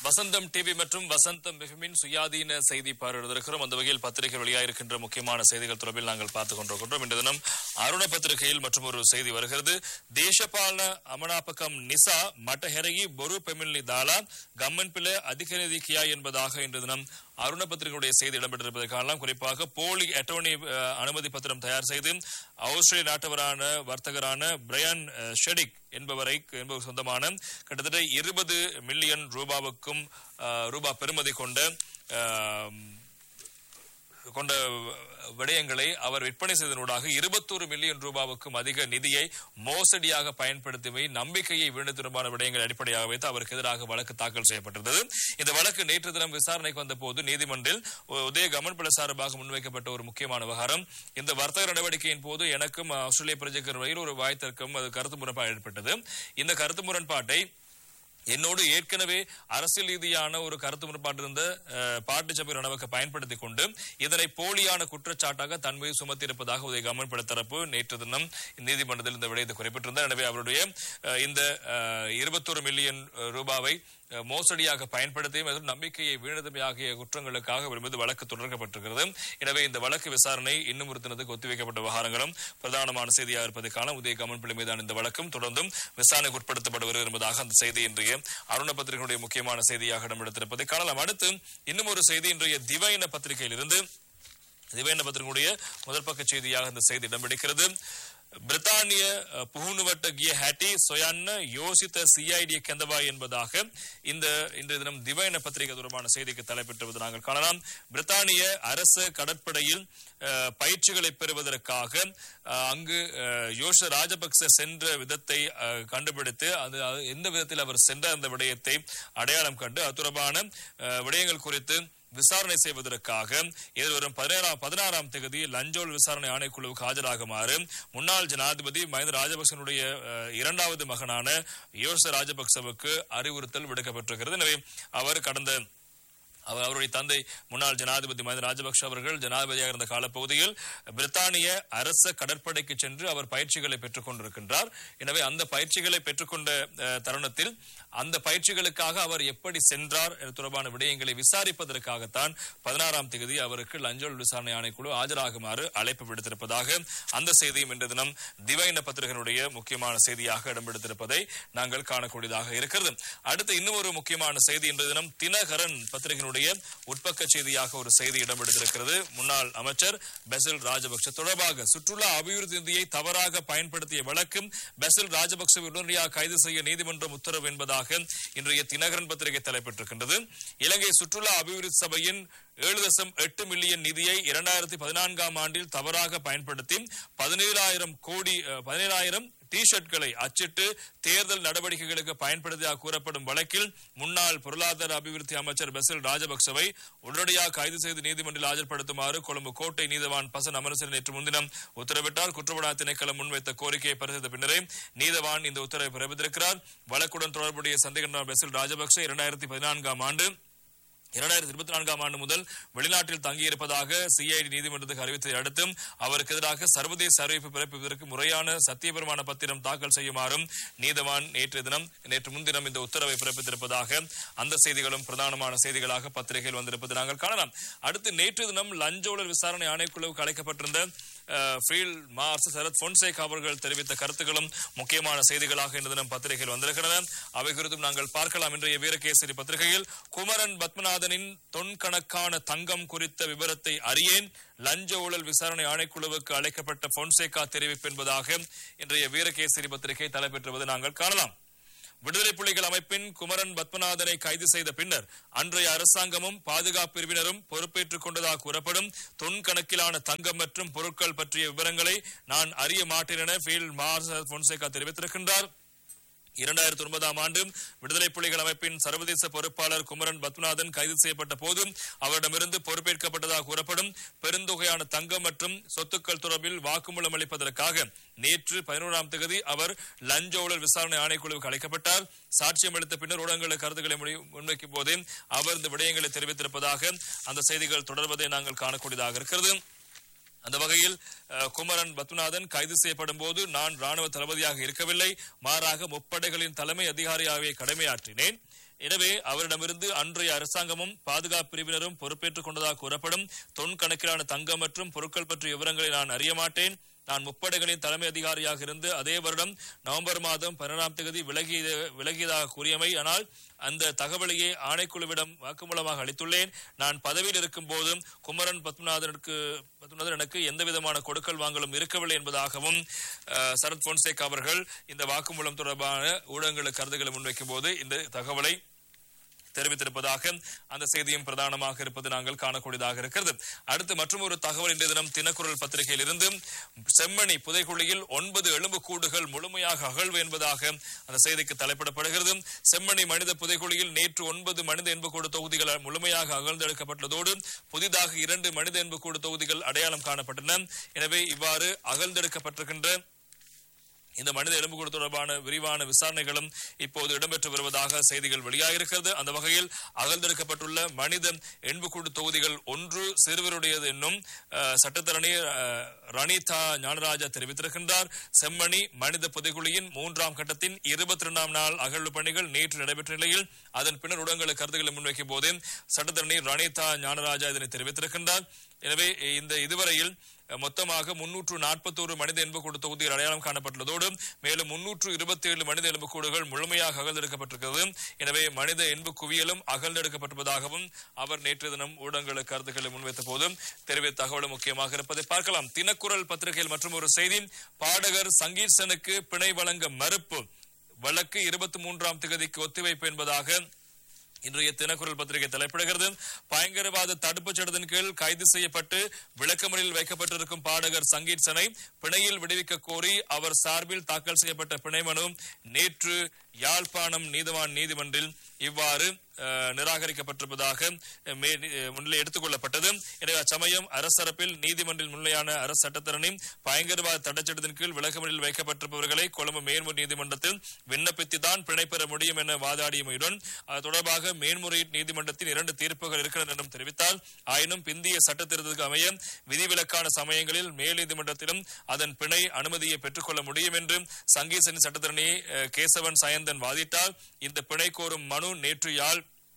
வசந்தம் TV மற்றும் வசந்தம் மிகமின் சுயாதீன செய்தி பார்வையிடுகிறோம் அந்த வகையில் பத்திரிகை வெளியாயிருக்கின்ற முக்கியமான செய்திகள் தொடர்பில் நாங்கள் பார்த்துக் கொண்டிருக்கின்றோம் இந்த தினம் அருண பத்திரிகையில் மற்றும் ஒரு செய்தி வருகிறது தேசபாலன அமனாபகம் நிசா மட்டஹெரகி பொரு பெமில்னி தாலா கம்மன் பிள்ளை அதிக நிதிக்கியா என்பதாக இன்று தினம் அருண பத்திரிகையுடைய செய்தி இடம்பெற்றிருப்பதை காணலாம் குறிப்பாக போலி அட்டோர்னி அஹ், அனுமதி பத்திரம் தயார் செய்து ஆஸ்திரேலிய நாட்டவரான வர்த்தகரான பிரையன் அஹ், ஷெடிக் என்பவரை என்பவர் சொந்தமான கிட்டத்தட்ட இருபது மில்லியன் ரூபாவுக்கும் அஹ், ரூபாய் பெறுமதி கொண்ட அஹ், கொண்ட விடயங்களை அவர் விற்பனை செய்தனூடாக இருபத்தோரு மில்லியன் ரூபாவுக்கும் அதிக நிதியை மோசடியாக பயன்படுத்தியவை நம்பிக்கையை வீழ்ந்து திரும்பான விடயங்களை அடிப்படையாக வைத்து அவருக்கு எதிராக வழக்கு தாக்கல் செய்யப்பட்டிருந்தது இந்த வழக்கு நேற்று தினம் விசாரணைக்கு வந்தபோது நீதிமன்றில் உ- உதய கமன்பல சார்பாக முன்வைக்கப்பட்ட ஒரு முக்கியமான விவகாரம் இந்த வர்த்தக நடவடிக்கையின் போது எனக்கும் ஆஸ்திரேலிய பிரஜைக்கு இடையில் ஒரு வாய்த்திருக்கும் அது கருத்து முரண்பாடு ஏற்பட்டது இந்த கருத்து முரண்பாட்டை என்னோடு ஏற்கனவே அரசியல் ரீதியான ஒரு கருத்து முரண்பாடு இருந்த அஹ், பாட்டு சபை ரணவக்க பயன்படுத்திக் கொண்டு இதனை போலியான குற்றச்சாட்டாக தன் மீது சுமத்தியிருப்பதாக உதய கவர்மெண்ட் தரப்பு நேற்று தினம் நீதிமன்றத்தில் இந்த விடயத்தை குறிப்பிட்டிருந்தார் எனவே அவருடைய அஹ், இந்த இருபத்தொரு மில்லியன் அஹ், ரூபாவை அஹ், மோசடியாக பயன்படுத்தியும் மற்றும் நம்பிக்கையை வீழ்ந்தமை ஆகிய குற்றங்களுக்காக அவர் மீது வழக்கு தொடர்க்கப்பட்டிருக்கிறது எனவே இந்த வழக்கு விசாரணை இன்னும் ஒரு தினத்துக்கு ஒத்திவைக்கப்பட்ட விவகாரங்களும் பிரதானமான செய்தியாக இருப்பதை காண உதய கமன் பிள்ளை மீதான இந்த வழக்கும் தொடர்ந்தும் விசாரணைக்கு உட்படுத்தப்பட வருகிறது என்பதாக அந்த செய்தி இன்றைய அருண பத்திரிகையுடைய முக்கியமான செய்தியாக இடம்பெடுத்திருப்பதை காணலாம் அடுத்து இன்னும் ஒரு செய்தி இன்றைய திவைன பத்திரிகையிலிருந்து திவைன பத்திரிகையுடைய முதல் பக்க செய்தியாக இந்த செய்தி இடம்பிடிக்கிறது பிரித்தானிய அஹ், புகுனுவட்ட கிய ஹேட்டி சொயன்ன யோசித்த சிஐடி கெந்தவா என்பதாக இந்த இன்றைய தினம் திவைன பத்திரிகை தொடர்பான செய்திக்கு தலைப்பெற்றுவது நாங்கள் காணலாம் பிரித்தானிய அரசு கடற்படையில் அஹ், பயிற்சிகளை பெறுவதற்காக அஹ், அங்கு அஹ், யோஷ ராஜபக்ச சென்ற விதத்தை அஹ், கண்டுபிடித்து அது அது எந்த விதத்தில் அவர் சென்ற அந்த விடயத்தை அடையாளம் கண்டு அது தொடர்பான அஹ், விடயங்கள் குறித்து விசாரணை செய்வதற்காக எதிர்வரும் பதினேழாம் பதினாறாம் தேதி லஞ்சோல் விசாரணை ஆணைக்குழுவுக்கு ஆஜராகுமாறு முன்னாள் ஜனாதிபதி மஹிந்த ராஜபக்சனுடைய அஹ், இரண்டாவது மகனான யோச ராஜபக்சவுக்கு அறிவுறுத்தல் விடுக்கப்பட்டிருக்கிறது எனவே அவர் கடந்த அவர் அவருடைய தந்தை முன்னாள் ஜனாதிபதி மஹிந்த ராஜபக்ஷ அவர்கள் ஜனாதிபதியாக இருந்த காலப்பகுதியில் பிரித்தானிய அரச கடற்படைக்கு சென்று அவர் பயிற்சிகளை பெற்றுக் கொண்டிருக்கின்றார் எனவே அந்த பயிற்சிகளை பெற்றுக்கொண்ட அஹ், தருணத்தில் அந்த பயிற்சிகளுக்காக அவர் எப்படி சென்றார் என தொடர்பான விடயங்களை விசாரிப்பதற்காகத்தான் பதினாறாம் தேதி அவருக்கு லஞ்சோல் விசாரணை ஆணைக்குழு ஆஜராகுமாறு அழைப்பு விடுத்திருப்பதாக அந்த செய்தியும் இன்று தினம் திவைன பத்திரிகையினுடைய முக்கியமான செய்தியாக இடம்பெடுத்திருப்பதை நாங்கள் காணக்கூடியதாக இருக்கிறது அடுத்து இன்னும் ஒரு முக்கியமான செய்தி இன்று தினம் தினகரன் பத்திரிகையினுடைய உட்பக்க செய்தியாக ஒரு செய்தி இடம்பெடுத்திருக்கிறது முன்னாள் அமைச்சர் பெசில் ராஜபக்ஷ தொடர்பாக சுற்றுலா அபிவிருத்தி நிதியை தவறாக பயன்படுத்திய வழக்கும் பெசில் ராஜபக்சவை உடனடியாக கைது செய்ய நீதிமன்றம் உத்தரவு என்பதாக இன்றைய தினகரன் பத்திரிகை தலைப்பெற்றிருக்கின்றது இலங்கை சுற்றுலா அபிவிருத்தி சபையின் ஏழு தசம் எட்டு மில்லியன் நிதியை இரண்டாயிரத்தி பதினான்காம் ஆண்டில் தவறாக பயன்படுத்தி பதினேழாயிரம் கோடி அஹ், பதினேழாயிரம் டி ஷர்ட்களை அச்சிட்டு தேர்தல் நடவடிக்கைகளுக்கு பயன்படுத்தியாக கூறப்படும் வழக்கில் முன்னாள் பொருளாதார அபிவிருத்தி அமைச்சர் பெசில் ராஜபக்சவை உடனடியாக கைது செய்து நீதிமன்றில் ஆஜர்படுத்துமாறு கொழும்பு கோட்டை நீதவான் பசன் அமரசன் நேற்று முன்தினம் உத்தரவிட்டார் குற்றப்படா திணைக்களம் முன்வைத்த கோரிக்கையை பரிசீலித்த பின்னரே நீதவான் இந்த உத்தரவை பிறப்பித்திருக்கிறார் வழக்குடன் தொடர்புடைய சந்தேக பெசில் ராஜபக்ச இரண்டாயிரத்தி பதினான்காம் ஆண்டு இரண்டாயிரத்தி இருபத்தி நான்காம் ஆண்டு முதல் வெளிநாட்டில் தங்கியிருப்பதாக சிஐடி நீதிமன்றத்துக்கு அறிவித்ததை அடுத்தும் அவருக்கு எதிராக சர்வதேச அறிவிப்பு பிறப்பிப்பதற்கு முறையான சத்தியபிரமாண பத்திரம் தாக்கல் செய்யுமாறும் நீதவான் நேற்று தினம் நேற்று முன்தினம் இந்த உத்தரவை பிறப்பித்திருப்பதாக அந்த செய்திகளும் பிரதானமான செய்திகளாக பத்திரிகையில் வந்திருப்பதை நாங்கள் காணலாம் அடுத்து நேற்று தினம் லஞ்சோழர் விசாரணை ஆணைக்குழுவுக்கு அழைக்கப்பட்டிருந்த அஹ், ஃபீல்ட் மார்ஸ் சரத் பொன்சேக் அவர்கள் தெரிவித்த கருத்துக்களும் முக்கியமான செய்திகளாக இந்த தினம் பத்திரிகையில் வந்திருக்கின்றன அவை குறித்தும் நாங்கள் பார்க்கலாம் இன்றைய வீரகேசரி பத்திரிகையில் குமரன் பத்மநாதனின் தொன்கணக்கான தங்கம் குறித்த விவரத்தை அறியேன் லஞ்ச ஊழல் விசாரணை ஆணைக்குழுவுக்கு அழைக்கப்பட்ட பொன்சேகா தெரிவிப்பு என்பதாக இன்றைய வீரகேசரி பத்திரிகை தலைப்பெற்றுவது நாங்கள் காணலாம் விடுதலை புலிகள் அமைப்பின் குமரன் பத்மநாதனை கைது செய்த பின்னர் அன்றைய அரசாங்கமும் பாதுகாப்பு பிரிவினரும் பொறுப்பேற்றுக் கொண்டதாக கூறப்படும் தொன் கணக்கிலான தங்கம் மற்றும் பொருட்கள் பற்றிய விவரங்களை நான் அறிய மாட்டேன் என ஃபீல்ட் மார்ஷல் பொன்சேகா தெரிவித்திருக்கின்றார் இரண்டாயிரத்தி ஒன்பதாம் ஆண்டு விடுதலை புலிகள் அமைப்பின் சர்வதேச பொறுப்பாளர் குமரன் பத்மநாதன் கைது செய்யப்பட்ட போது அவரிடமிருந்து பொறுப்பேற்கப்பட்டதாக கூறப்படும் பெருந்தொகையான தங்கம் மற்றும் சொத்துக்கள் தொடர்பில் வாக்குமூலம் அளிப்பதற்காக நேற்று பதினோராம் தேதி அவர் லஞ்ச ஊழல் விசாரணை ஆணைக்குழுவுக்கு அழைக்கப்பட்டார் சாட்சியம் அளித்த பின்னர் ஊடகங்களுக்கு கருத்துக்களை முடி- முன்வைக்கும் போதே அவர் இந்த விடயங்களை தெரிவித்திருப்பதாக அந்த செய்திகள் தொடர்வதை நாங்கள் காணக்கூடியதாக இருக்கிறது அந்த வகையில் அஹ், குமரன் பத்மநாதன் கைது செய்யப்படும் போது நான் ராணுவ தளபதியாக இருக்கவில்லை மாறாக முப்படைகளின் தலைமை அதிகாரியாகவே கடமையாற்றினேன் எனவே அவரிடமிருந்து அன்றைய அரசாங்கமும் பாதுகாப்பு பிரிவினரும் பொறுப்பேற்றுக் கொண்டதாக கூறப்படும் தொன் கணக்கிலான தங்கம் மற்றும் பொருட்கள் பற்றிய விவரங்களை நான் அறிய மாட்டேன் நான் முப்படைகளின் தலைமை அதிகாரியாக இருந்து அதே வருடம் நவம்பர் மாதம் பதினொன்றாம் தேதி விலகிய விலகியதாக கூறியமை ஆனால் அந்த தகவலையே ஆணைக்குழுவிடம் வாக்குமூலமாக அளித்துள்ளேன் நான் பதவியில் இருக்கும் போதும் குமரன் பத்மநாதனுக்கு பத்மநாதன் எனக்கு எந்த விதமான கொடுக்கல் வாங்கலும் இருக்கவில்லை என்பதாகவும் அஹ், சரத் பொன்சேக் அவர்கள் இந்த வாக்குமூலம் தொடர்பான ஊடகங்களுக்கு கருத்துக்களை முன்வைக்கும் போது இந்த தகவலை தெரிவித்திருப்பதாக அந்த செய்தியும் பிரதானமாக இருப்பது நாங்கள் காணக்கூடியதாக இருக்கிறது அடுத்து மற்றும் ஒரு தகவல் இன்றைய தினம் தினக்குரல் பத்திரிகையில் இருந்து செம்மணி புதைக்குழியில் ஒன்பது எலும்பு கூடுகள் முழுமையாக அகழ்வு என்பதாக அந்த செய்திக்கு தலைப்பிடப்படுகிறது செம்மணி மனித புதைக்குழியில் நேற்று ஒன்பது மனித எண்புக்கூடு தொகுதிகள் முழுமையாக அகழ்ந்தெடுக்கப்பட்டுள்ளதோடு புதிதாக இரண்டு மனித எண்புக்கூடு தொகுதிகள் அடையாளம் காணப்பட்டன எனவே இவ்வாறு அகழ்ந்தெடுக்கப்பட்டிருக்கின்ற இந்த மனித எலும்புக்கூடு தொடர்பான விரிவான விசாரணைகளும் இப்போது இடம்பெற்று வருவதாக செய்திகள் வெளியாகிருக்கிறது அந்த வகையில் அகழ்ந்தெடுக்கப்பட்டுள்ள மனித எண்புக்கூடு தொகுதிகள் ஒன்று சிறுவருடையது என்னும் அஹ், சட்டத்தரணி அஹ், ரணிதா ஞானராஜா தெரிவித்திருக்கின்றார் செம்மணி மனித புதைகுழியின் மூன்றாம் கட்டத்தின் இருபத்தி இரண்டாம் நாள் அகழ்வு பணிகள் நேற்று நடைபெற்ற நிலையில் அதன் பின்னர் உடங்களுக்கு கருத்துக்களை முன்வைக்கும் போது சட்டத்தரணி ரணிதா ஞானராஜா இதனை தெரிவித்திருக்கின்றார் எனவே இந்த இதுவரையில் மொத்தமாக முன்னூற்று நாற்பத்தோரு மனித எலும்புக்கூடு தொகுதிகள் அடையாளம் காணப்பட்டுள்ளதோடு மேலும் முன்னூற்று இருபத்தி ஏழு மனித எலும்புக்கூடுகள் முழுமையாக அகழ்ந்தெடுக்கப்பட்டிருக்கிறது எனவே மனித எலும்பு குவியலும் அகழ்ந்தெடுக்கப்பட்டிருப்பதாகவும் அவர் நேற்று தினம் ஊடகங்களுக்கு கருத்துக்களை முன்வைத்த போதும் தெரிவித்த தகவலும் முக்கியமாக இருப்பதை பார்க்கலாம் தினக்குரல் பத்திரிகையில் மற்றும் ஒரு செய்தி பாடகர் சங்கீர்சனுக்கு பிணை வழங்க மறுப்பு வழக்கு இருபத்தி மூன்றாம் தேதிக்கு ஒத்திவைப்பு என்பதாக இன்றைய தினக்குரல் பத்திரிகை தலைப்பிடுகிறது பயங்கரவாத தடுப்புச் சட்டத்தின் கீழ் கைது செய்யப்பட்டு விளக்கமறியில் வைக்கப்பட்டிருக்கும் பாடகர் சங்கீத் சனை பிணையில் விடுவிக்க கோரி அவர் சார்பில் தாக்கல் செய்யப்பட்ட பிணை மனு நேற்று யாழ்ப்பாணம் நீதவான் நீதிமன்றில் இவ்வாறு அஹ், நிராகரிக்கப்பட்டிருப்பதாக அஹ், மே- அஹ், முன்னிலை எடுத்துக் கொள்ளப்பட்டது எனவே அச்சமயம் அரசரப்பில் நீதிமன்றில் முன்னிலையான அரசு சட்டத்தரணி பயங்கரவாத தடைச்சட்டத்தின் கீழ் விளக்கமறியில் வைக்கப்பட்டிருப்பவர்களை கொழும்பு மேன்முறை நீதிமன்றத்தில் விண்ணப்பித்துதான் பிணை பெற முடியும் என வாதாடியமையுடன் அது தொடர்பாக மேன்முறையீட்டு நீதிமன்றத்தின் இரண்டு தீர்ப்புகள் இருக்கிறது என்றும் தெரிவித்தால் ஆயினும் பிந்திய சட்ட திருத்தத்துக்கு அமைய விதிவிலக்கான சமயங்களில் மேல் நீதிமன்றத்திலும் அதன் பிணை அனுமதியை பெற்றுக்கொள்ள முடியும் என்று சங்கீசனின் சட்டத்தரணி அஹ், கேசவன் சயந்தன் வாதிட்டால் இந்த பிணை கோரும் மனு நேற்று யாழ்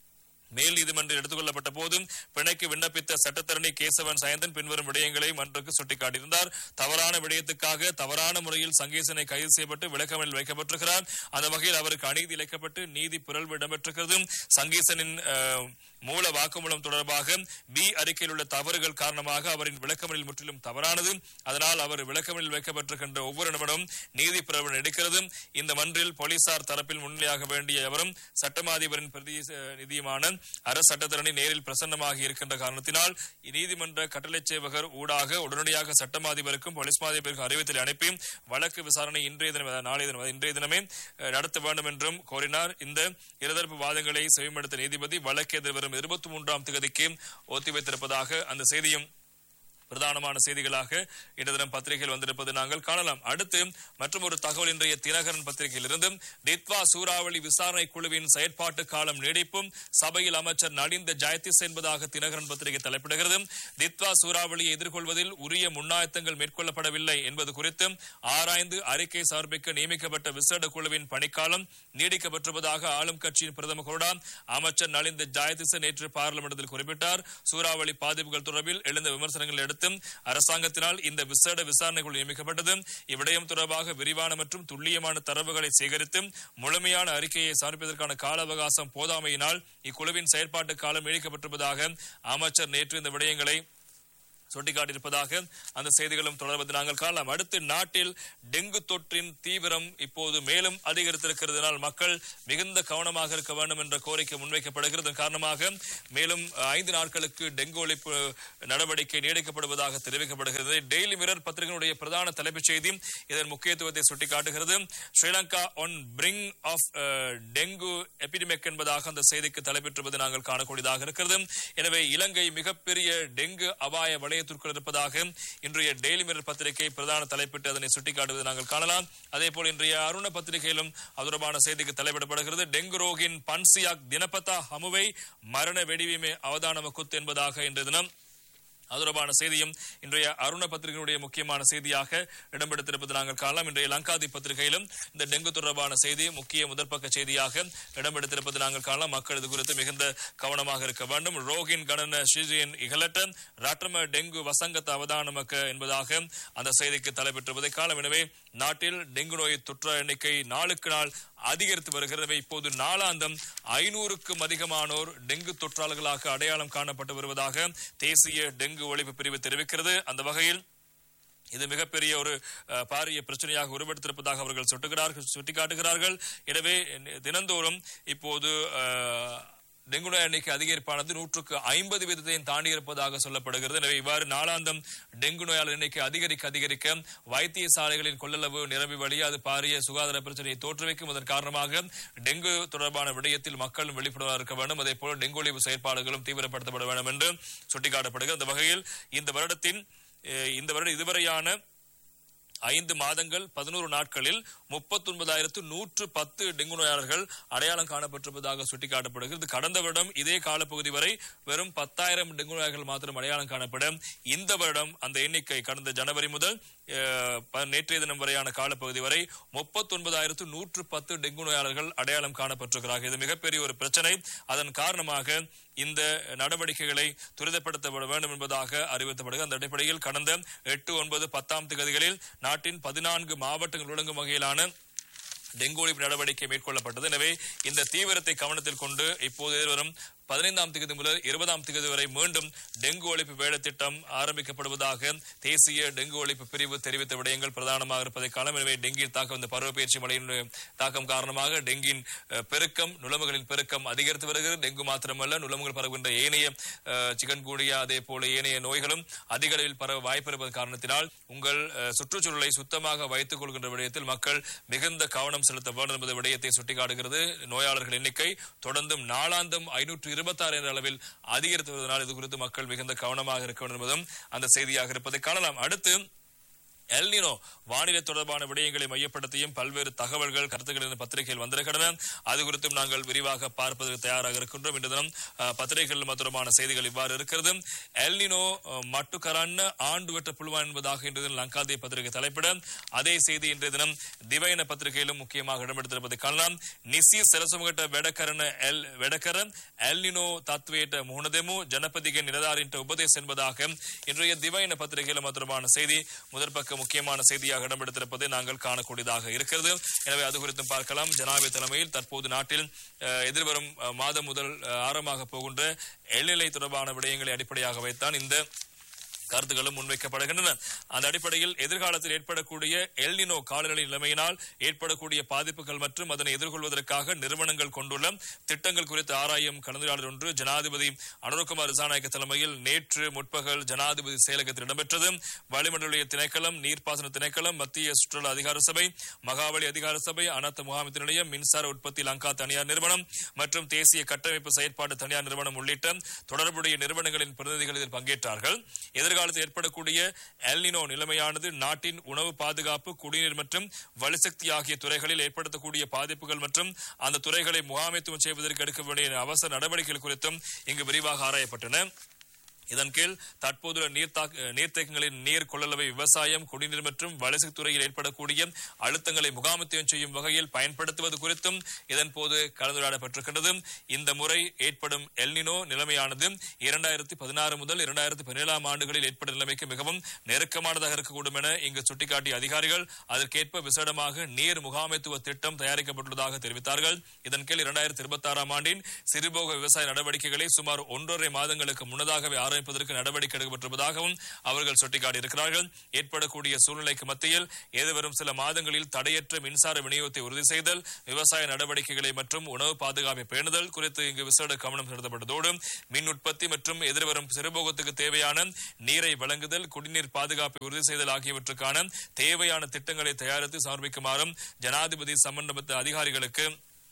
மேல் நீதிமன்றில் எடுத்துக் கொள்ளப்பட்ட போதும் பிணைக்கு விண்ணப்பித்த சட்டத்தரணி கேசவன் சயந்தன் பின்வரும் விடயங்களை மன்றுக்கு சுட்டிக்காட்டியிருந்தார் தவறான விடயத்துக்காக தவறான முறையில் சங்கேசனை கைது செய்யப்பட்டு விளக்கமறில் வைக்கப்பட்டிருக்கிறார் அந்த வகையில் அவருக்கு அநீதி இழைக்கப்பட்டு நீதி பிறழ்வு இடம்பெற்றிருக்கிறது சங்கீசனின் அஹ், மூல வாக்குமூலம் தொடர்பாக பி அறிக்கையில் உள்ள தவறுகள் காரணமாக அவரின் விளக்கமறில் முற்றிலும் தவறானது அதனால் அவர் விளக்கமறில் வைக்கப்பட்டிருக்கின்ற ஒவ்வொரு நிமிடமும் நீதி பிறழ்வு எடுக்கிறது இந்த மன்றில் போலீசார் தரப்பில் முன்னிலையாக வேண்டிய அவரும் சட்டமாதிபரின் பிரதி நிதியுமான அரசு சட்டத்தரணி நேரில் பிரசன்னமாகி இருக்கின்ற காரணத்தினால் நீதிமன்ற கட்டளை சேவகர் ஊடாக உடனடியாக சட்டமாதிபருக்கும் போலீஸ் மாதிபருக்கும் அறிவித்தலை அனுப்பி வழக்கு விசாரணை இன்றைய தினம் அதாவது நாளைய தினம் அதாவது இன்றைய தினமே அஹ், நடத்த வேண்டும் என்றும் கோரினார் இந்த இருதரப்பு வாதங்களை செவிமடுத்த நீதிபதி வழக்கு எதிர்வரும் இருபத்தி மூன்றாம் தேதிக்கு ஒத்திவைத்திருப்பதாக அந்த செய்தியும் பிரதானமான செய்திகளாக இன்று தினம் பத்திரிகையில் வந்திருப்பது நாங்கள் காணலாம் அடுத்து மற்றும் ஒரு தகவல் இன்றைய தினகரன் பத்திரிகையிலிருந்து டித்வா சூறாவளி விசாரணை குழுவின் செயற்பாட்டு காலம் நீடிப்பும் சபையில் அமைச்சர் நலிந்த ஜெயதிஸ் என்பதாக தினகரன் பத்திரிகை தலைப்பிடுகிறது டித்வா சூறாவளியை எதிர்கொள்வதில் உரிய முன்னாயத்தங்கள் மேற்கொள்ளப்படவில்லை என்பது குறித்து ஆராய்ந்து அறிக்கை சமர்ப்பிக்க நியமிக்கப்பட்ட விசேட குழுவின் பணிக்காலம் நீடிக்கப்பட்டிருப்பதாக ஆளும் கட்சியின் பிரதம கொறடா அமைச்சர் நலிந்த ஜெயதிஸ் நேற்று பார்லிமெண்டத்தில் குறிப்பிட்டார் சூறாவளி பாதிப்புகள் தொடர்பில் எழுந்த விமர்சனங்களை அடுத்து அரசாங்கத்தினால் இந்த விசேட விசாரணைக்குழு நியமிக்கப்பட்டது இவ்விடயம் தொடர்பாக விரிவான மற்றும் துல்லியமான தரவுகளை சேகரித்து முழுமையான அறிக்கையை சமர்ப்பிப்பதற்கான கால அவகாசம் போதாமையினால் இக்குழுவின் செயற்பாட்டு காலம் நீடிக்கப்பட்டிருப்பதாக அமைச்சர் நேற்று இந்த விடயங்களை சுட்டிக்காட்டியிருப்பதாக அந்த செய்திகளும் தொடர்வது நாங்கள் காணலாம் அடுத்து நாட்டில் டெங்கு தொற்றின் தீவிரம் இப்போது மேலும் அதிகரித்திருக்கிறதுனால் மக்கள் மிகுந்த கவனமாக இருக்க வேண்டும் என்ற கோரிக்கை முன்வைக்கப்படுகிறது இதன் காரணமாக மேலும் ஐந்து நாட்களுக்கு டெங்கு ஒழிப்பு நடவடிக்கை நீடிக்கப்படுவதாக தெரிவிக்கப்படுகிறது டெய்லி மிரர் பத்திரிகையினுடைய பிரதான தலைப்புச் செய்தி இதன் முக்கியத்துவத்தை சுட்டிக்காட்டுகிறது Sri Lanka on brink of dengue epidemic என்பதாக அந்த செய்திக்கு தலைப்பெற்றுவது நாங்கள் காணக்கூடியதாக இருக்கிறது எனவே இலங்கை மிகப்பெரிய டெங்கு அபாய வளையத்திற்குள் இருப்பதாக இன்றைய டெய்லி மிரர் பத்திரிகை பிரதான தலைப்பிட்டு அதனை சுட்டிக்காட்டுவதை நாங்கள் காணலாம் அதே போல் இன்றைய அருண பத்திரிகையிலும் அது தொடர்பான செய்திக்கு தலைப்பிடப்படுகிறது டெங்கு ரோகின் பன்சியாக் தினபதா ஹமுவை மரண வெடிவிமே அவதானம குத்து என்பதாக இன்றைய தினம் அது தொடர்பான செய்தியும் இன்றைய அருண பத்திரிகையினுடைய முக்கியமான செய்தியாக இடம்பெடுத்திருப்பது நாங்கள் காணலாம் இன்றைய லங்காதி பத்திரிகையிலும் இந்த டெங்கு தொடர்பான செய்தி முக்கிய முதற்பக்க செய்தியாக இடம்பெடுத்திருப்பது நாங்கள் காணலாம் மக்கள் இது குறித்து மிகுந்த கவனமாக இருக்க வேண்டும் ரோகின் கணன ஸ்ரீஜியின் இகலட்ட ராட்டம டெங்கு வசங்கத்த அவதானமக்க என்பதாக அந்த செய்திக்கு தலைப்பெற்றிருப்பதை காலம் எனவே நாட்டில் டெங்கு நோய் தொற்று எண்ணிக்கை நாளுக்கு நாள் அதிகரித்து வருகிறது இப்போது நாளாந்தம் ஐநூறுக்கும் அதிகமானோர் டெங்கு தொற்றாளர்களாக அடையாளம் காணப்பட்டு வருவதாக தேசிய டெங்கு ஒழிப்பு பிரிவு தெரிவிக்கிறது அந்த வகையில் இது மிகப்பெரிய ஒரு அஹ், பாரிய பிரச்சனையாக உருவெடுத்திருப்பதாக அவர்கள் சுட்டுகிறார்கள் சுட்டிக்காட்டுகிறார்கள் எனவே தினந்தோறும் இப்போது அஹ், டெங்கு நோய் எண்ணிக்கை அதிகரிப்பானது நூற்றுக்கு ஐம்பது வீதத்தையும் தாண்டி இருப்பதாக சொல்லப்படுகிறது எனவே இவ்வாறு நாளாந்தம் டெங்கு நோயாளர் எண்ணிக்கை அதிகரிக்க அதிகரிக்க வைத்தியசாலைகளின் கொள்ளளவு நிரம்பி வழி அது பாரிய சுகாதார பிரச்சனையை தோற்றுவிக்கும் அதன் காரணமாக டெங்கு தொடர்பான விடயத்தில் மக்கள் விழிப்புணர்வாக இருக்க வேண்டும் அதே போல டெங்கு ஒழிப்பு செயற்பாடுகளும் தீவிரப்படுத்தப்பட வேண்டும் என்று சுட்டிக்காட்டப்படுகிறது அந்த வகையில் இந்த வருடத்தின் அஹ், இந்த வருடம் இதுவரையான ஐந்து மாதங்கள் பதினோரு நாட்களில் முப்பத்தொன்பதாயிரத்து நூற்று பத்து டெங்கு நோயாளர்கள் அடையாளம் காணப்பட்டிருப்பதாக சுட்டிக்காட்டப்படுகிறது கடந்த வருடம் இதே காலப்பகுதி வரை வெறும் பத்தாயிரம் டெங்கு நோயாளர்கள் மாத்திரம் அடையாளம் காணப்பட இந்த வருடம் அந்த எண்ணிக்கை கடந்த ஜனவரி முதல் அஹ், ப- நேற்றைய தினம் வரையான காலப்பகுதி வரை முப்பத்தொன்பதாயிரத்து நூற்று பத்து டெங்கு நோயாளர்கள் அடையாளம் காணப்பட்டிருக்கிறார்கள் இது மிகப்பெரிய ஒரு பிரச்சனை அதன் காரணமாக இந்த நடவடிக்கைகளை துரிதப்படுத்தப்பட வேண்டும் என்பதாக அறிவித்தப்படுகிறது அந்த அடிப்படையில் கடந்த எட்டு ஒன்பது பத்தாம் தேதிகளில் நாட்டின் பதினான்கு மாவட்டங்கள் விளங்கும் வகையிலான டெங்கு ஒழிப்பு நடவடிக்கை மேற்கொள்ளப்பட்டது எனவே இந்த தீவிரத்தை கவனத்தில் கொண்டு இப்போது எதிர்வரும் பதினைந்தாம் தேதி முதல் இருபதாம் தேதி வரை மீண்டும் டெங்கு ஒழிப்பு வேலை திட்டம் ஆரம்பிக்கப்படுவதாக தேசிய டெங்கு ஒழிப்பு பிரிவு தெரிவித்த விடயங்கள் பிரதானமாக இருப்பதை காலம் எனவே டெங்கின் தாக்கம் இந்த பருவப்பயிற்சி மழையின் தாக்கம் காரணமாக டெங்கின் அஹ், பெருக்கம் நுழம்புகளின் பெருக்கம் அதிகரித்து வருகிறது டெங்கு மாத்திரமல்ல நுழம்புகள் பரவுகின்ற ஏனைய சிக்கன் கூடிய அதே போல ஏனைய நோய்களும் அதிக அளவில் பரவ வாய்ப்பு இருப்பது காரணத்தினால் உங்கள் அஹ், சுற்றுச்சூழலை சுத்தமாக வைத்துக் கொள்கின்ற விடயத்தில் மக்கள் மிகுந்த கவனம் செலுத்த வேண்டும் என்பது விடயத்தை சுட்டிக்காட்டுகிறது நோயாளர்கள் எண்ணிக்கை தொடர்ந்தும் நாளாந்தம் ஐநூற்று இருபத்தாறு என்ற அளவில் அதிகரித்து வருவதனால் இது குறித்து மக்கள் மிகுந்த கவனமாக இருக்க வேண்டும் என்பதும் அந்த செய்தியாக இருப்பதை காணலாம் அடுத்து எல்னினோ வானிலை தொடர்பான விடயங்களை மையப்படுத்தியும் பல்வேறு தகவல்கள் கருத்துக்கள் இந்த பத்திரிகையில் வந்திருக்கின்றன அது குறித்தும் நாங்கள் விரிவாக பார்ப்பதற்கு தயாராக இருக்கின்றோம் இன்று தினம் அஹ், பத்திரிகைகள் தொடர்பான செய்திகள் இவ்வாறு இருக்கிறது எல்னினோ அஹ், மட்டுக்கரන්න ஆண்டு வெட்ட புல்வான் என்பதாக இன்று தினம் லங்காதே பத்திரிகை தலைப்பிட அதே செய்தி இன்றைய தினம் திவைன பத்திரிகையிலும் முக்கியமாக இடம்பெடுத்திருப்பதை காணலாம் நிசி ಸೆರಸುಮಗಟ ಬೆಡಕರನ ಎಲ್ வெடக்கர எல்னினோ தத்வேட்ட முகனதெமு ஜனபதிக நிலதாரின்ற உபதேசம் என்பதாக இன்றைய திவைன பத்திரிகையில் தொடர்பான செய்தி முதற்பக்க முக்கியமான செய்தியாக இடம்பெடுத்திருப்பதை நாங்கள் காணக்கூடியதாக இருக்கிறது எனவே அது குறித்தும் பார்க்கலாம் ஜனாபி தலைமையில் தற்போது நாட்டில் அஹ், எதிர்வரும் அஹ், மாதம் முதல் அஹ், ஆரம்பமாக போகின்ற எல்நிலை தொடர்பான விடயங்களை அடிப்படையாக வைத்தான் இந்த கருத்துக்களும் முன்வைக்கப்படுகின்றன அந்த அடிப்படையில் எதிர்காலத்தில் ஏற்படக்கூடிய எல்னினோ காலநிலை நிலைமையினால் ஏற்படக்கூடிய பாதிப்புகள் மற்றும் அதனை எதிர்கொள்வதற்காக நிறுவனங்கள் கொண்டுள்ள திட்டங்கள் குறித்து ஆராயும் கலந்துரையாடல் ஒன்று ஜனாதிபதி அனுரகுமார் திசாநாயக்க தலைமையில் நேற்று முற்பகல் ஜனாதிபதி செயலகத்தில் இடம்பெற்றது வளிமண்டல திணைக்களம் நீர்ப்பாசன திணைக்களம் மத்திய சுற்றுலா அதிகார சபை மகாவலி அதிகார சபை அனர்த்த முகாமித்து நிலையம் மின்சார உற்பத்தி லங்கா தனியார் நிறுவனம் மற்றும் தேசிய கட்டமைப்பு செயற்பாடு தனியார் நிறுவனம் உள்ளிட்ட தொடர்புடைய நிறுவனங்களின் பிரதிநிதிகள் இதில் பங்கேற்றார்கள் எதிர்காலத்தில் ஏற்படக்கூடிய எல்னினோ நிலைமையானது நாட்டின் உணவு பாதுகாப்பு குடிநீர் மற்றும் வலுசக்தி ஆகிய துறைகளில் ஏற்படுத்தக்கூடிய பாதிப்புகள் மற்றும் அந்த துறைகளை முகாமைத்துவம் செய்வதற்கு எடுக்க வேண்டிய அவசர நடவடிக்கைகள் குறித்தும் இங்கு விரிவாக ஆராயப்பட்டன இதன் கீழ் தற்போதுள்ள நீர்த்தாக்- நீர்த்தேக்கங்களின் நீர் கொள்ளளவை விவசாயம் குடிநீர் மற்றும் வளர்ச்சித் துறையில் ஏற்படக்கூடிய அழுத்தங்களை முகாமித்துவம் செய்யும் வகையில் பயன்படுத்துவது குறித்தும் இதன் போது கலந்துரையாடப்பட்டிருக்கின்றது இந்த முறை ஏற்படும் எல்னினோ நிலைமையானது இரண்டாயிரத்தி பதினாறு முதல் இரண்டாயிரத்தி பதினேழாம் ஆண்டுகளில் ஏற்படும் நிலைமைக்கு மிகவும் நெருக்கமானதாக இருக்கக்கூடும் என இங்கு சுட்டிக்காட்டிய அதிகாரிகள் அதற்கேற்ப விசேடமாக நீர் முகாமைத்துவ திட்டம் தயாரிக்கப்பட்டுள்ளதாக தெரிவித்தார்கள் இதன் கீழ் இரண்டாயிரத்தி இருபத்தி ஆறாம் ஆண்டின் சிறுபோக விவசாய நடவடிக்கைகளை சுமார் ஒன்றரை மாதங்களுக்கு முன்னதாகவே ஆரம்பிப்பதற்கு நடவடிக்கை எடுக்கப்பட்டிருப்பதாகவும் அவர்கள் சுட்டிக்காட்டியிருக்கிறார்கள் ஏற்படக்கூடிய சூழ்நிலைக்கு மத்தியில் எதிர்வரும் சில மாதங்களில் தடையற்ற மின்சார விநியோகத்தை உறுதி செய்தல் விவசாய நடவடிக்கைகளை மற்றும் உணவு பாதுகாப்பை பேணுதல் குறித்து இங்கு விசேட கவனம் செலுத்தப்பட்டதோடு மின் உற்பத்தி மற்றும் எதிர்வரும் சிறுபோகத்துக்கு தேவையான நீரை வழங்குதல் குடிநீர் பாதுகாப்பை உறுதி செய்தல் ஆகியவற்றுக்கான தேவையான திட்டங்களை தயாரித்து சமர்ப்பிக்குமாறும் ஜனாதிபதி சம்பந்தப்பட்ட அதிகாரிகளுக்கு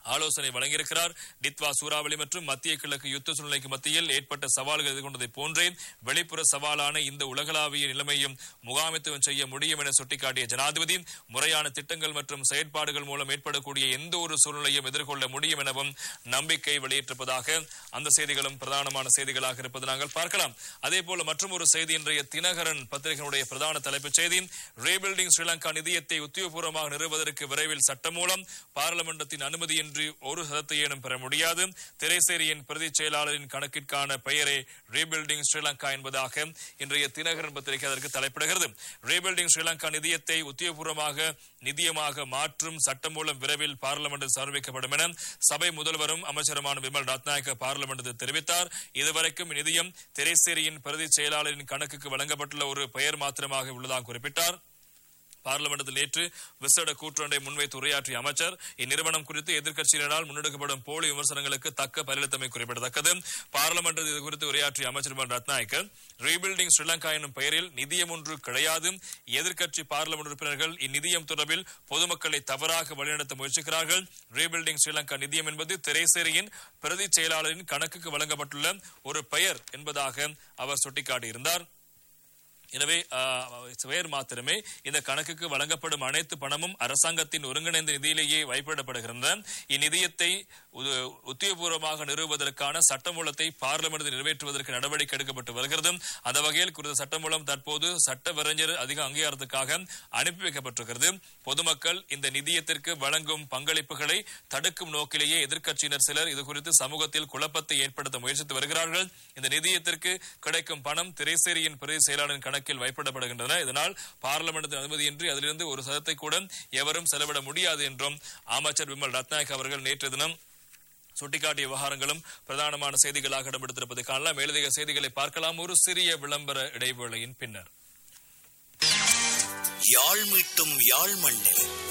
ஆலோசனை வழங்கியிருக்கிறார் டித்வா சூறாவளி மற்றும் மத்திய கிழக்கு யுத்த சூழ்நிலைக்கு மத்தியில் ஏற்பட்ட சவால்கள் எதிர்கொண்டதை போன்றே வெளிப்புற சவாலான இந்த உலகளாவிய நிலைமையும் முகாமித்துவம் செய்ய முடியும் என சுட்டிக்காட்டிய ஜனாதிபதி முறையான திட்டங்கள் மற்றும் செயற்பாடுகள் மூலம் ஏற்படக்கூடிய எந்த ஒரு சூழ்நிலையும் எதிர்கொள்ள முடியும் எனவும் நம்பிக்கை வெளியிட்டிருப்பதாக அந்த செய்திகளும் பிரதானமான செய்திகளாக இருப்பது நாங்கள் பார்க்கலாம் அதே போல மற்றும் ஒரு செய்தி இன்றைய தினகரன் பத்திரிகையினுடைய பிரதான தலைப்புச் செய்தி ரீபில்டிங் ஸ்ரீலங்கா நிதியத்தை உத்தியோகபூர்வமாக நிறுவுவதற்கு விரைவில் சட்டம் மூலம் பாராளுமன்றத்தின் அனுமதியின்றி ஒரு சதத்தையேனும் பெற முடியாது திரைசேரியின் பிரதி செயலாளரின் கணக்கிற்கான பெயரே ரீபில்டிங் ஸ்ரீலங்கா என்பதாக இன்றைய தினகரன் பத்திரிகை அதற்கு தலைப்பிடுகிறது ரீபில்டிங் ஸ்ரீலங்கா நிதியத்தை உத்தியோகபூர்வமாக நிதியமாக மாற்றும் சட்டம் மூலம் விரைவில் பார்லிமெண்டில் சமர்ப்பிக்கப்படும் என சபை முதல்வரும் அமைச்சருமான விமல் ரத்நாயக்க பார்லிமெண்டில் தெரிவித்தார் இதுவரைக்கும் நிதியம் திரைசேரியின் பிரதி செயலாளரின் கணக்குக்கு வழங்கப்பட்டுள்ள ஒரு பெயர் மாத்திரமாக உள்ளதாக குறிப்பிட்டார் பார்லிமெண்டத்தில் நேற்று விசேட கூற்றொன்றை முன்வைத்து உரையாற்றிய அமைச்சர் இந்நிறுவனம் குறித்து எதிர்க்கட்சியினரால் முன்னெடுக்கப்படும் போலி விமர்சனங்களுக்கு தக்க பரிலத்தமை குறிப்பிடத்தக்கது பார்லிமெண்டில் இது குறித்து உரையாற்றிய அமைச்சர் விமல் ரத்நாயக்க ரீபில்டிங் ஸ்ரீலங்கா எனும் பெயரில் நிதியம் ஒன்று கிடையாது எதிர்க்கட்சி பார்லிமெண்ட் உறுப்பினர்கள் இந்நிதியம் தொடர்பில் பொதுமக்களை தவறாக வழிநடத்த முயற்சிக்கிறார்கள் ரீபில்டிங் ஸ்ரீலங்கா நிதியம் என்பது திரைசேரியின் பிரதி செயலாளரின் கணக்குக்கு வழங்கப்பட்டுள்ள ஒரு பெயர் என்பதாக அவர் சுட்டிக்காட்டியிருந்தார் எனவே பெயர் மாத்திரமே இந்த கணக்குக்கு வழங்கப்படும் அனைத்து பணமும் அரசாங்கத்தின் ஒருங்கிணைந்த நிதியிலேயே வைப்பிடப்படுகின்றன இந்நிதியத்தை உத்தியோகபூர்வமாக நிறுவுவதற்கான சட்டமூலத்தை பார்லிமெண்டில் நிறைவேற்றுவதற்கு நடவடிக்கை எடுக்கப்பட்டு வருகிறது அந்த வகையில் குறித்த சட்டமூலம் தற்போது சட்டவரைஞர் அதிக அங்கீகாரத்துக்காக அனுப்பி வைக்கப்பட்டிருக்கிறது பொதுமக்கள் இந்த நிதியத்திற்கு வழங்கும் பங்களிப்புகளை தடுக்கும் நோக்கிலேயே எதிர்க்கட்சியினர் சிலர் இதுகுறித்து சமூகத்தில் குழப்பத்தை ஏற்படுத்த முயற்சித்து வருகிறார்கள் இந்த நிதியத்திற்கு கிடைக்கும் பணம் திரைசேரியின் பிரதி செயலாளரின் கணக்கில் வைப்பிடப்படுகின்றன இதனால் பார்லிமெண்ட் அனுமதியின்றி அதிலிருந்து ஒரு சதத்தை கூட எவரும் செலவிட முடியாது என்றும் அமைச்சர் விமல் ரத்நாயக் அவர்கள் நேற்று தினம் சுட்டிக்காட்டிய விவகாரங்களும் பிரதானமான செய்திகளாக இடம்பெடுத்திருப்பதை காணலாம் மேலதிக செய்திகளை பார்க்கலாம் ஒரு சிறிய விளம்பர இடைவேளையின் பின்னர் யாழ் மீட்டும் யாழ் மண்ணில்